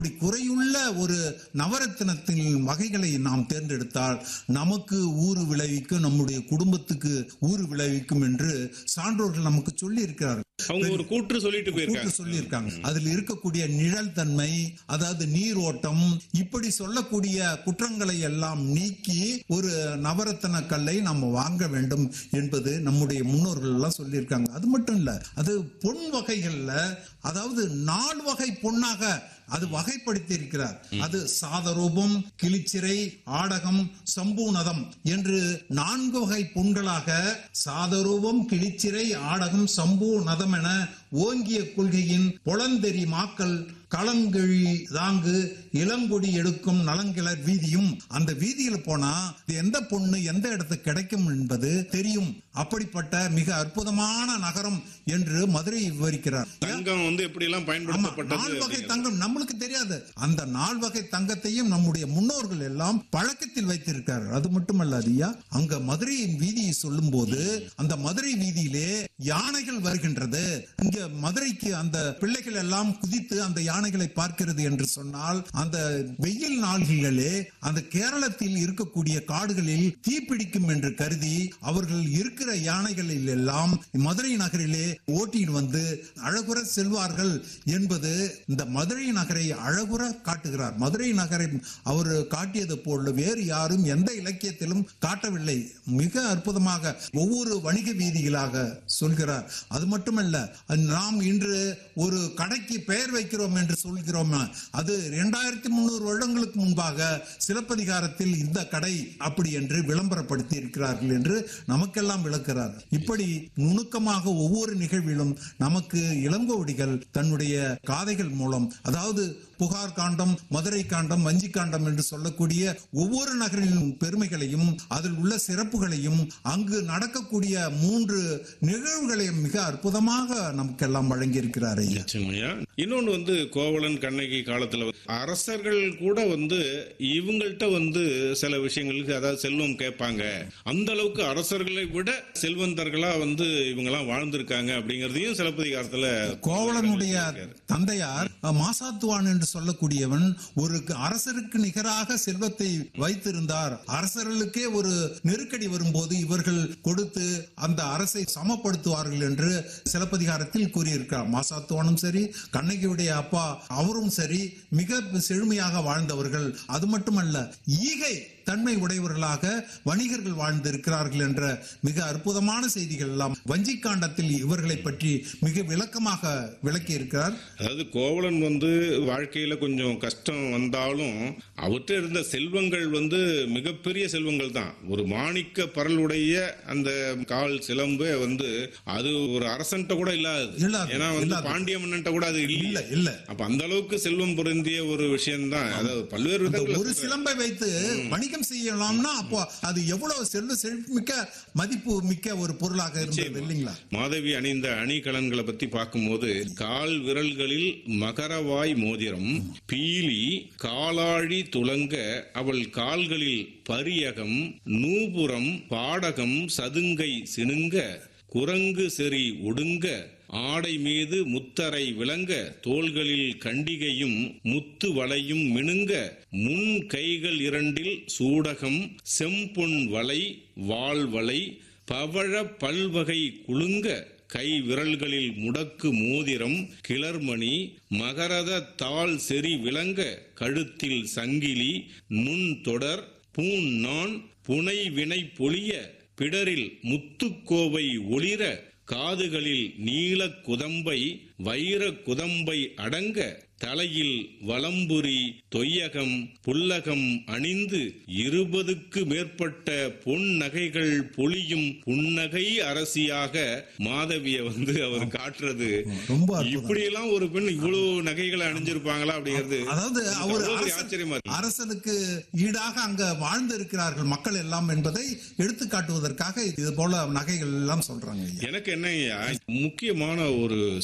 இப்படி குறையுள்ள ஒரு நவரத்தினத்தின் வகைகளை நாம் தேர்ந்தெடுத்தால் நமக்கு ஊறு விளைவிக்கும் நம்முடைய குடும்பத்துக்கு ஊறு விளைவிக்கும் என்று சான்றோர்கள் நமக்கு சொல்லி இருக்கிறார்கள் அவங்க ஒரு கூற்று சொல்லிட்டு கூட்டு போயிருக்காங்க சொல்லியிருக்காங்க அதில் இருக்கக்கூடிய நிழல் தன்மை அதாவது நீரோட்டம் இப்படி சொல்லக்கூடிய குற்றங்களை எல்லாம் நீக்கி ஒரு நவரத்தன கல்லை நம்ம வாங்க வேண்டும் என்பது நம்முடைய முன்னோர்கள் எல்லாம் சொல்லியிருக்காங்க அது மட்டும் இல்ல அது பொன் வகைகள்ல அதாவது நால் வகை பொன்னாக அது வகைப்படுத்தி இருக்கிறார் அது சாதரூபம் கிளிச்சிறை ஆடகம் சம்பூனதம் என்று நான்கு வகை பொன்களாக சாதரூபம் கிளிச்சிறை ஆடகம் சம்பூநதம் என ஓங்கிய கொள்கையின் பொலந்தெறி மாக்கள் களங்கிழி தாங்கு இளங்கொடி எடுக்கும் நலங்கிளர் வீதியும் அந்த வீதியில போனா இது எந்த பொண்ணு எந்த இடத்துக்கு கிடைக்கும் என்பது தெரியும் அப்படிப்பட்ட மிக அற்புதமான நகரம் என்று மதுரை விவரிக்கிறார் தங்கம் வந்து எப்படி எல்லாம் ஆமா பயன்படுத்தப்பட்டது நால் வகை அப்படிங்கிறது. தங்கம் நம்மளுக்கு தெரியாது அந்த நால் வகை தங்கத்தையும் நம்முடைய முன்னோர்கள் எல்லாம் பழக்கத்தில் வைத்திருக்கிறார்கள் அது மட்டுமல்ல ஐயா அங்க மதுரையின் வீதியை சொல்லும் போது அந்த மதுரை வீதியிலே யானைகள் வருகின்றது இங்க மதுரைக்கு அந்த பிள்ளைகள் எல்லாம் குதித்து அந்த யானைகளை பார்க்கிறது என்று சொன்னால் அந்த வெயில் நாள்களிலே அந்த கேரளத்தில் இருக்கக்கூடிய காடுகளில் தீப்பிடிக்கும் என்று கருதி அவர்கள் இருக்கிற யானைகளில் எல்லாம் மதுரை நகரிலே ஓட்டிட்டு வந்து அழகுற செல்வார்கள் என்பது இந்த மதுரை நகரை அழகுற காட்டுகிறார் மதுரை நகரை அவர் காட்டியது போல வேறு யாரும் எந்த இலக்கியத்திலும் காட்டவில்லை மிக அற்புதமாக ஒவ்வொரு வணிக வீதிகளாக சொல்கிறார் அது மட்டுமல்ல நாம் இன்று ஒரு கடைக்கு பெயர் வைக்கிறோம் என்று சொல்கிறோம் அது இரண்டாயிரத்தி முன்னூறு வருடங்களுக்கு முன்பாக சிலப்பதிகாரத்தில் இந்த கடை அப்படி என்று விளம்பரப்படுத்தி இருக்கிறார்கள் என்று நமக்கெல்லாம் விளக்கிறார் இப்படி நுணுக்கமாக ஒவ்வொரு நிகழ்விலும் நமக்கு இளங்கோவடிகள் தன்னுடைய காதைகள் மூலம் அதாவது புகார் காண்டம் மதுரை காண்டம் வஞ்சி காண்டம் என்று சொல்லக்கூடிய ஒவ்வொரு நகரின் பெருமைகளையும் அதில் உள்ள சிறப்புகளையும் அங்கு நடக்கக்கூடிய மூன்று நிகழ்வுகளையும் மிக அற்புதமாக நமக்கெல்லாம் வழங்கியிருக்கிறார் ஐயா நிச்சயமாய்யா. இன்னொன்னு வந்து கோவலன் கண்ணகி காலத்துல வந்து அரசர்கள் கூட வந்து இவங்கள்ட்ட வந்து சில விஷயங்களுக்கு அதாவது செல்வம் கேட்பாங்க அந்த அளவுக்கு அரசர்களை விட செல்வந்தர்களா வந்து இவங்கெல்லாம் வாழ்ந்திருக்காங்க அப்படிங்கறதையும் சிலப்பதிகாரத்துல கோவலனுடைய தந்தையார் அஹ், மாசாத்துவான் என்று சொல்லக்கூடியவன் ஒரு க- அரசருக்கு நிகராக செல்வத்தை வைத்திருந்தார் அரசர்களுக்கே ஒரு நெருக்கடி வரும்போது இவர்கள் கொடுத்து அந்த அரசை சமப்படுத்துவார்கள் என்று சிலப்பதிகாரத்தில் கூறியிருக்கிறார் மாசாத்துவானும் சரி கண்ணகியுடைய அப்பா அவரும் சரி மிக செழுமையாக வாழ்ந்தவர்கள் அது மட்டுமல்ல ஈகை தன்மை உடையவர்களாக வணிகர்கள் வாழ்ந்திருக்கிறார்கள் என்ற மிக அற்புதமான செய்திகள் எல்லாம் வஞ்சிக்காண்டத்தில் இவர்களை பற்றி மிக விளக்கமாக விளக்கி இருக்கிறார் அதாவது கோவலன் வந்து வாழ்க்கையில கொஞ்சம் கஷ்டம் வந்தாலும் அவர்கிட்ட இருந்த செல்வங்கள் வந்து மிகப்பெரிய செல்வங்கள் தான் ஒரு மாணிக்க பரலுடைய அந்த கால் சிலம்பு வந்து அது ஒரு அரசன்ட்ட கூட இல்லாது இல்லாது, ஏன்னா வந்து இல்லாது. பாண்டிய மன்னன்ட்ட கூட அது இல்ல இல்ல இல்ல அப்ப அந்த அளவுக்கு செல்வம் பொருந்திய ஒரு விஷயம் தான் அதாவது பல்வேறு அந்த விதங்கள்ல ஒரு சிலம்பை வைத்து வணிகம் செய்யலாம்னா அப்போ அது எவ்வளவு செல்வ செழிப்புமிக்க மதிப்பு மிக்க ஒரு பொருளாக இருந்தது இல்லைங்களா மாதவி அணிந்த அணிகலன்களை பத்தி பார்க்கும்போது கால் விரல்களில் மகரவாய் மோதிரம் பீலி காலாழி துலங்க அவள் கால்களில் பரியகம் நூபுரம் பாடகம் சதுங்கை சினுங்க குரங்கு செறி ஒடுங்க ஆடை மீது முத்தரை விளங்க தோள்களில் கண்டிகையும் முத்து வளையும் மினுங்க முன் கைகள் இரண்டில் சூடகம் செம்பொன் வளை வாள் வளை பவழ பல்வகை குலுங்க கை விரல்களில் முடக்கு மோதிரம் கிளர்மணி மகரத தாள் செறி விளங்க கழுத்தில் சங்கிலி நுண் தொடர் பூண் நான் புனை வினை பொழிய பிடரில் முத்துக்கோவை ஒளிர காதுகளில் நீல குதம்பை வைர குதம்பை அடங்க தலையில் வலம்புரி தொய்யகம் புல்லகம் அணிந்து இருபதுக்கு மேற்பட்ட பொன் நகைகள் பொழியும் புன்னகை அரசியாக மாதவிய வந்து அவர் காட்டுறது ரொம்ப அற்புதம். இப்படியெல்லாம் ஒரு பெண் இவ்வளவு நகைகளை அணிஞ்சிருப்பாங்களா அப்படிங்கிறது அதாவது அவர் அவ்வளவு பெரிய அரச- ஆச்சரியமா இருக்கு அரசனுக்கு ஈடாக அங்க வாழ்ந்து இருக்கிறார்கள் மக்கள் எல்லாம் என்பதை எடுத்து காட்டுவதற்காக இது போல நகைகள் எல்லாம் சொல்றாங்க ஐயா. எனக்கு என்னய்யா முக்கியமான ஒரு செய்தி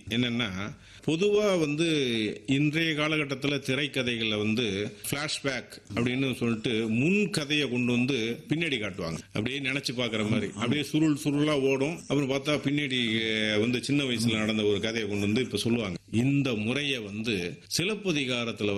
என்னன்னா பொதுவா வந்து இன்றைய காலகட்டத்தில் திரைக்கதைகளில் வந்து ஃபிளாஷ்பேக் அப்படின்னு சொல்லிட்டு முன் கதையை கொண்டு வந்து பின்னாடி காட்டுவாங்க அப்படியே நினைச்சு பார்க்குற மாதிரி அப்படியே சுருள் சுருளா ஓடும் அப்புறம் பார்த்தா பின்னாடி அஹ், வந்து சின்ன வயசுல நடந்த ஒரு கதையை கொண்டு வந்து இப்ப சொல்லுவாங்க இந்த முறையை வந்து சிலப்பதிகாரத்துல